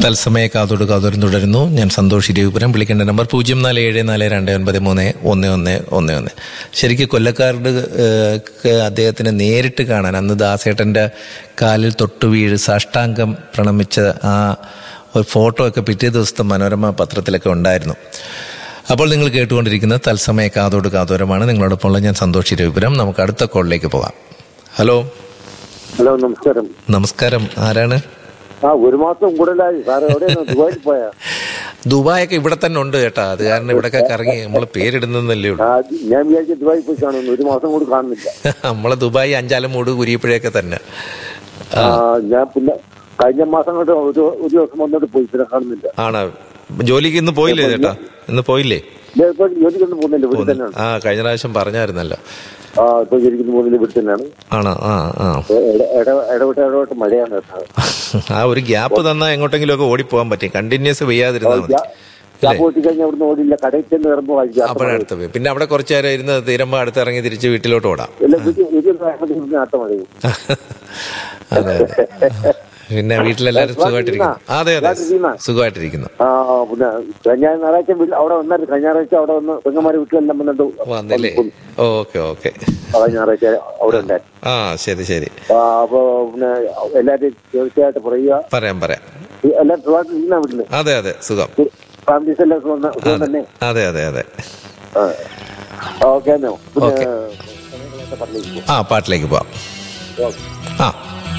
തത്സമയ കാതോട് കാതോരം തുടരുന്നു ഞാൻ സന്തോഷ് ഇരവിപുരം വിളിക്കേണ്ട നമ്പർ പൂജ്യം നാല് ഏഴ് നാല് രണ്ട് ഒൻപത് മൂന്ന് ഒന്ന് ഒന്ന് ഒന്ന് ഒന്ന് ശരിക്കും കൊല്ലക്കാരുടെ ഏഹ്, ക്ക് അദ്ദേഹത്തിനെ നേരിട്ട് കാണാൻ അന്ന് ദാസേട്ടൻ്റെ കാലിൽ തൊട്ടു വീഴ് സാഷ്ടാംഗം പ്രണമിച്ച ആ ഒരു ഫോട്ടോ ഒക്കെ പിറ്റേ ദിവസത്തെ മനോരമ പത്രത്തിലൊക്കെ ഉണ്ടായിരുന്നു അപ്പോൾ നിങ്ങൾ കേട്ടുകൊണ്ടിരിക്കുന്നത് തത്സമയ കാതോട് കാതോരമാണ് നിങ്ങളോടൊപ്പം ഉള്ള ഞാൻ സന്തോഷ് ഇരവിപുരം നമുക്ക് അടുത്ത കോളിലേക്ക് പോകാം ഹലോ ഹലോ നമസ്കാരം നമസ്കാരം ആരാണ് ആ ഒരു മാസം കൂടുതലായി സാറ് എവിടെയാണ് ദുബായിൽ പോയാ ദുബായൊക്കെ ഇവിടെ തന്നെ ഉണ്ട് കേട്ടാ അത് കാരണം ഇവിടെയൊക്കെ കറങ്ങി നമ്മൾ പേരിടുന്നല്ലേ ഉള്ളൂ ആ, ഞാൻ വിചാരിച്ചു ദുബായിൽ പോയി കാണുന്നു ഒരു മാസം കൂടി കാണുന്നില്ല നമ്മളെ ദുബായ് അഞ്ചാലും മൂട് കുരിയപ്പുഴയൊക്കെ തന്നെ ആ, ഞാൻ പിന്നെ കഴിഞ്ഞ മാസം കൊണ്ട് ഒരു ഒരു ദിവസം വന്നിട്ട് പോയി പിന്നെ കാണുന്നില്ല ആണ് ജോലിക്ക് ഇന്ന് പോയില്ലേ ചേട്ടാ ഇന്ന് പോയില്ലേ ഞാൻ ഇപ്പൊ ജോലിക്കൊന്നും പോകുന്നില്ല വീട്ടിൽ തന്നെയാണ് ആ കഴിഞ്ഞ പ്രാവശ്യം പറഞ്ഞായിരുന്നല്ലോ ആ ഇപ്പൊ ജോലിക്കൊന്നും പോകുന്നില്ല വീട്ടിൽ തന്നെയാണ് ആണോ ആ ആ ഇട- ഇട- ഇടവിട്ട് ഇടവിട്ട് മഴയാണ് കേട്ടോ. ആ ഒരു ഗ്യാപ്പ് തന്നാ എങ്ങോട്ടെങ്കിലും ഒക്കെ ഓടിപ്പോകാൻ പറ്റും കണ്ടിന്യൂസ് പെയ്യാതിരുന്നാ മതി ഞാൻ- ഞാൻ പോയിട്ട് കഴിഞ്ഞാൽ ഇവിടുന്ന് ഓടില്ല കടയിൽ ചെന്ന് വരുമ്പോ അപ്പോഴടുത്ത് പോയി പിന്നെ അവിടെ കുറച്ചു നേരം ഇരുന്ന് തീരുമ്പോ അടുത്ത് ഇറങ്ങി തിരിച്ച് വീട്ടിലോട്ട് ഓടാം നാട്ടം മഴയും അതെ അതെ പിന്നെ വീട്ടിലെല്ലാരും സുഖമായിട്ടിരിക്കുന്നു അതെ അതെ സുഖമായിട്ടിരിക്കുന്നു ആ പിന്നെ കഴിഞ്ഞ ഞായറാഴ്ച വീട്ടിൽ അവിടെ വന്നായിരുന്നു കഴിഞ്ഞ ഞായറാഴ്ച അവിടെ വന്ന് പെങ്ങന്മാരെ വീട്ടിലെല്ലാം വന്നിട്ട് വന്നല്ലേ ഓക്കെ ഓക്കെ ആ ഞായറാഴ്ച അവിടെ ഉണ്ടായിരുന്നു ആ ശരി ശരി ആ, അപ്പൊ പിന്നെ എല്ലാവരും തീർച്ചയായിട്ടും പറയുക പറയാം പറയാം എല്ലാവരും സുഖമായിട്ട് ഇരിക്കുന്ന വീട്ടില് അതെ അതെ സുഖം ഫാമിലീസ് എല്ലാം സുഖം ത- സുഖം തന്നെ അതെ അതെ അതെ ഓക്കെ എന്നാ പിന്നെ ഓക്കെ. സമയങ്ങളൊക്കെ പറഞ്ഞിരിക്കും ആ പാട്ടിലേക്ക് പോവാം ഓക്കെ